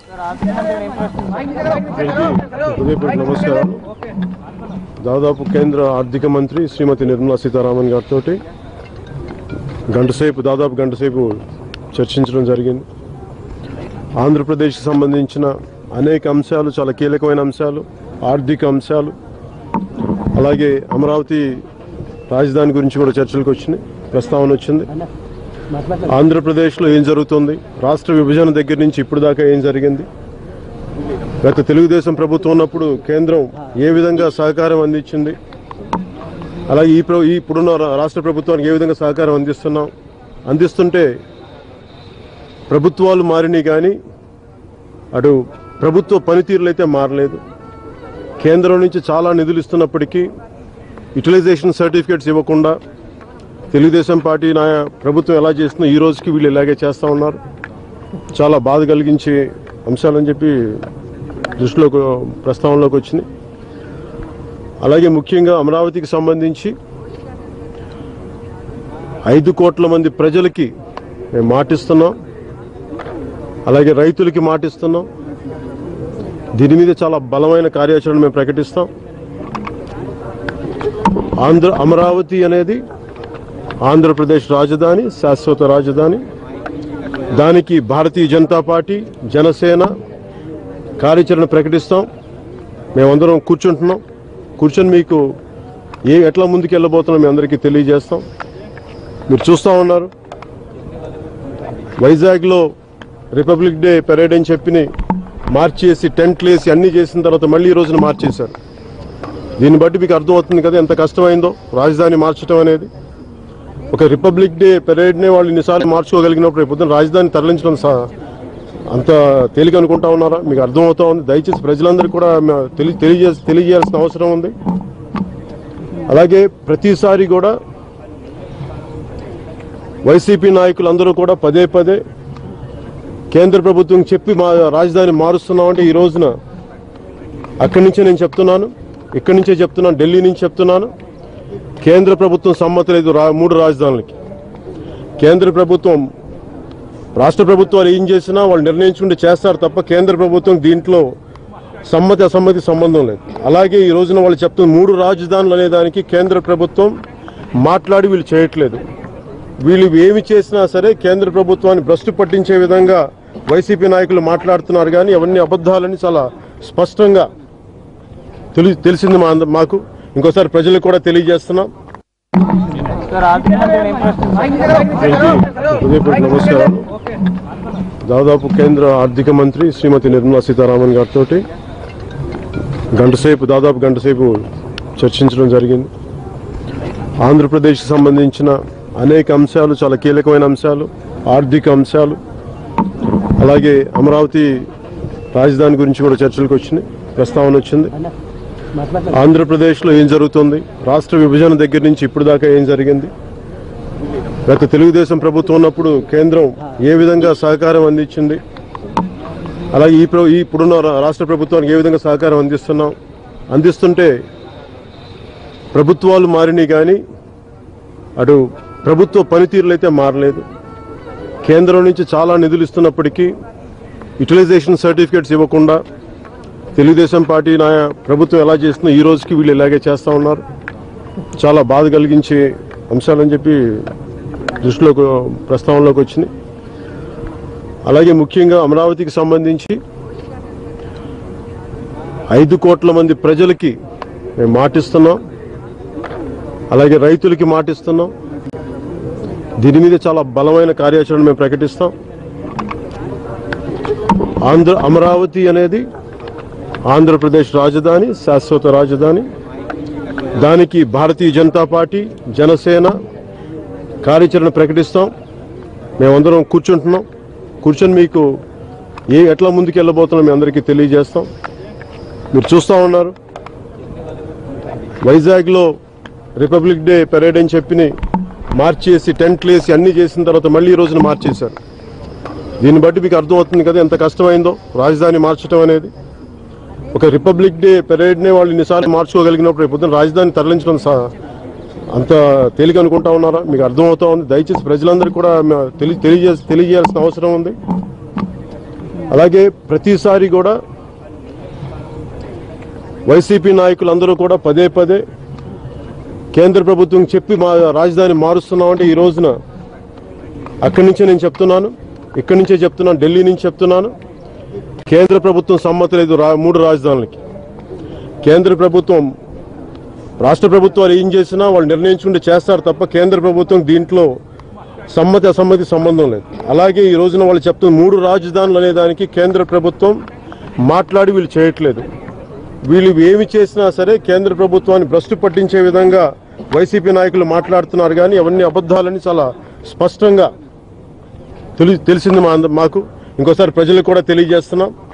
హృదయపూర్వక నమస్కారాలు దాదాపు కేంద్ర ఆర్థిక మంత్రి శ్రీమతి నిర్మలా సీతారామన్ గారితో గంటసేపు దాదాపు గంటసేపు చర్చించడం జరిగింది ఆంధ్రప్రదేశ్కి సంబంధించిన అనేక అంశాలు చాలా కీలకమైన అంశాలు ఆర్థిక అంశాలు అలాగే అమరావతి రాజధాని గురించి కూడా చర్చలకు వచ్చినాయి ప్రస్తావన వచ్చింది ఆంధ్రప్రదేశ్లో ఏం జరుగుతుంది రాష్ట్ర విభజన దగ్గర నుంచి ఇప్పుడు దాకా ఏం జరిగింది గత తెలుగుదేశం ప్రభుత్వం ఉన్నప్పుడు కేంద్రం ఏ విధంగా సహకారం అందించింది అలాగే ఈ ప్ర ఈ ఇప్పుడున్న రా- రాష్ట్ర ప్రభుత్వానికి ఏ విధంగా సహకారం అందిస్తున్నాం అందిస్తుంటే ప్రభుత్వాలు మారినాయి కానీ అటు ప్రభుత్వ పనితీరులు అయితే మారలేదు కేంద్రం నుంచి చాలా నిధులు ఇస్తున్నప్పటికీ యూటిలైజేషన్ సర్టిఫికేట్స్ ఇవ్వకుండా తెలుగుదేశం పార్టీ నా ప్రభుత్వం ఎలా చేస్తుందో ఈ రోజుకి వీళ్ళు ఇలాగే చేస్తూ ఉన్నారు చాలా బాధ కలిగించే అంశాలని చెప్పి దృష్టిలోకి ప్రస్తావనలోకి వచ్చినాయి అలాగే ముఖ్యంగా అమరావతికి సంబంధించి ఐదు కోట్ల మంది ప్రజలకి మేము మాటిస్తున్నాం అలాగే రైతులకి మాటిస్తున్నాం దీని మీద చాలా బలమైన కార్యాచరణ మేము ప్రకటిస్తాం ఆంధ్ర అమరావతి అనేది ఆంధ్రప్రదేశ్ రాజధాని శాశ్వత రాజధాని దానికి భారతీయ జనతా పార్టీ జనసేన కార్యాచరణ ప్రకటిస్తాం మేమందరం కూర్చుంటున్నాం కూర్చొని మీకు ఏ ఎట్లా ముందుకు వెళ్ళబోతున్నాం మీ అందరికీ తెలియజేస్తాం మీరు చూస్తూ ఉన్నారు వైజాగ్లో రిపబ్లిక్ డే పెరేడ్ అని చెప్పి మార్చేసి టెంట్లు వేసి అన్నీ చేసిన తర్వాత మళ్ళీ ఈ రోజున మార్చేశారు దీన్ని బట్టి మీకు అర్థమవుతుంది కదా ఎంత కష్టమైందో రాజధాని మార్చడం అనేది ఒక రిపబ్లిక్ డే పెరేడ్నే వాళ్ళు ఇన్నిసార్లు మార్చుకోగలిగినప్పుడు రేపు పొద్దున్న రాజధాని తరలించడం సా- అంత తేలిక అనుకుంటా ఉన్నారా మీకు అర్థమవుతా ఉంది దయచేసి ప్రజలందరికీ కూడా మ- తెలి తెలియజే తెలియజేయాల్సిన అవసరం ఉంది అలాగే ప్రతిసారి కూడా వైసీపీ నాయకులందరూ కూడా పదే పదే కేంద్ర ప్రభుత్వం చెప్పి మా రాజధాని మారుస్తున్నామంటే ఈ రోజున అక్కడి నుంచే నేను చెప్తున్నాను ఇక్కడి నుంచే చెప్తున్నాను ఢిల్లీ నుంచి చెప్తున్నాను కేంద్ర ప్రభుత్వం సమ్మతి లేదు రా మూడు రాజధానులకి కేంద్ర ప్రభుత్వం రాష్ట్ర ప్రభుత్వాలు ఏం చేసినా వాళ్ళు నిర్ణయించుకుంటే చేస్తారు తప్ప కేంద్ర ప్రభుత్వం దీంట్లో సమ్మతి అసమ్మతి సంబంధం లేదు అలాగే ఈ రోజున వాళ్ళు చెప్తున్న మూడు రాజధానులు అనే దానికి కేంద్ర ప్రభుత్వం మాట్లాడి వీళ్ళు చేయట్లేదు వీళ్ళు ఏమి చేసినా సరే కేంద్ర ప్రభుత్వాన్ని భ్రష్టు పట్టించే విధంగా వైసీపీ నాయకులు మాట్లాడుతున్నారు కానీ అవన్నీ అబద్ధాలని చాలా స్పష్టంగా తెలి తెలిసింది మా అంద- మాకు ఇంకోసారి ప్రజలకు కూడా తెలియజేస్తున్నాం సార్ ఆర్థిక మంత్రి ఏం ప్రశ్నిస్తున్నారు హృదయపూర్వక నమస్కారాలు దాదాపు కేంద్ర ఆర్థిక మంత్రి శ్రీమతి నిర్మలా సీతారామన్ గారితో గంటసేపు దాదాపు గంటసేపు చర్చించడం జరిగింది ఆంధ్రప్రదేశ్కి సంబంధించిన అనేక అంశాలు చాలా కీలకమైన అంశాలు ఆర్థిక అంశాలు అలాగే అమరావతి రాజధాని గురించి కూడా చర్చలకు వచ్చినాయి ప్రస్తావన వచ్చింది ఆంధ్రప్రదేశ్లో ఏం జరుగుతుంది రాష్ట్ర విభజన దగ్గర నుంచి ఇప్పుడు దాకా ఏం జరిగింది గత తెలుగుదేశం ప్రభుత్వం ఉన్నప్పుడు కేంద్రం ఏ విధంగా సహకారం అందించింది అలాగే ఈ ప్ర ఈ ఇప్పుడున్న రా- రాష్ట్ర ప్రభుత్వానికి ఏ విధంగా సహకారం అందిస్తున్నాం అందిస్తుంటే ప్రభుత్వాలు మారినాయి కానీ అటు ప్రభుత్వ పనితీరులు అయితే మారలేదు కేంద్రం నుంచి చాలా నిధులు ఇస్తున్నప్పటికీ యూటిలైజేషన్ సర్టిఫికేట్స్ ఇవ్వకుండా తెలుగుదేశం పార్టీ నా ప్రభుత్వం ఎలా చేస్తుందో ఈ రోజుకి వీళ్ళు ఇలాగే చేస్తూ ఉన్నారు చాలా బాధ కలిగించే అంశాలని చెప్పి దృష్టిలోకి ప్రస్తావనలోకి వచ్చినాయి అలాగే ముఖ్యంగా అమరావతికి సంబంధించి ఐదు కోట్ల మంది ప్రజలకి మేము మాటిస్తున్నాం అలాగే రైతులకి మాటిస్తున్నాం దీని మీద చాలా బలమైన కార్యాచరణ మేము ప్రకటిస్తాం ఆంధ్ర అమరావతి అనేది ఆంధ్రప్రదేశ్ రాజధాని శాశ్వత రాజధాని దానికి భారతీయ జనతా పార్టీ జనసేన కార్యాచరణ ప్రకటిస్తాం మేమందరం కూర్చుంటున్నాం కూర్చొని మీకు ఏ ఎట్లా ముందుకు వెళ్ళబోతున్నాం మీ అందరికీ తెలియజేస్తాం మీరు చూస్తూ ఉన్నారు వైజాగ్లో రిపబ్లిక్ డే పెరేడ్ అని చెప్పి మార్చేసి టెంట్లు వేసి అన్నీ చేసిన తర్వాత మళ్ళీ ఈ రోజున మార్చేశారు దీన్ని బట్టి మీకు అర్థమవుతుంది కదా ఎంత కష్టమైందో రాజధాని మార్చడం అనేది ఒక రిపబ్లిక్ డే పెరేడ్నే వాళ్ళు ఇన్నిసార్లు మార్చుకోగలిగినప్పుడు రేపు పొద్దున్న రాజధాని తరలించడం సా- అంత తేలిక అనుకుంటా ఉన్నారా మీకు అర్థమవుతా ఉంది దయచేసి ప్రజలందరికీ కూడా మ- తెలి తెలియజే తెలియజేయాల్సిన అవసరం ఉంది అలాగే ప్రతిసారి కూడా వైసీపీ నాయకులందరూ కూడా పదే పదే కేంద్ర ప్రభుత్వం చెప్పి మా రాజధాని మారుస్తున్నామంటే ఈ రోజున అక్కడి నుంచే నేను చెప్తున్నాను ఇక్కడి నుంచే చెప్తున్నాను ఢిల్లీ నుంచి చెప్తున్నాను కేంద్ర ప్రభుత్వం సమ్మతి లేదు రా మూడు రాజధానులకి కేంద్ర ప్రభుత్వం రాష్ట్ర ప్రభుత్వాలు ఏం చేసినా వాళ్ళు నిర్ణయించుకుంటే చేస్తారు తప్ప కేంద్ర ప్రభుత్వం దీంట్లో సమ్మతి అసమ్మతి సంబంధం లేదు అలాగే ఈ రోజున వాళ్ళు చెప్తున్న మూడు రాజధానులు అనే దానికి కేంద్ర ప్రభుత్వం మాట్లాడి వీళ్ళు చేయట్లేదు వీళ్ళు ఏమి చేసినా సరే కేంద్ర ప్రభుత్వాన్ని భ్రష్టు పట్టించే విధంగా వైసీపీ నాయకులు మాట్లాడుతున్నారు కానీ అవన్నీ అబద్ధాలని చాలా స్పష్టంగా తెలి తెలిసింది మా అంద- మాకు ఇంకోసారి ప్రజలకు కూడా తెలియజేస్తున్నాం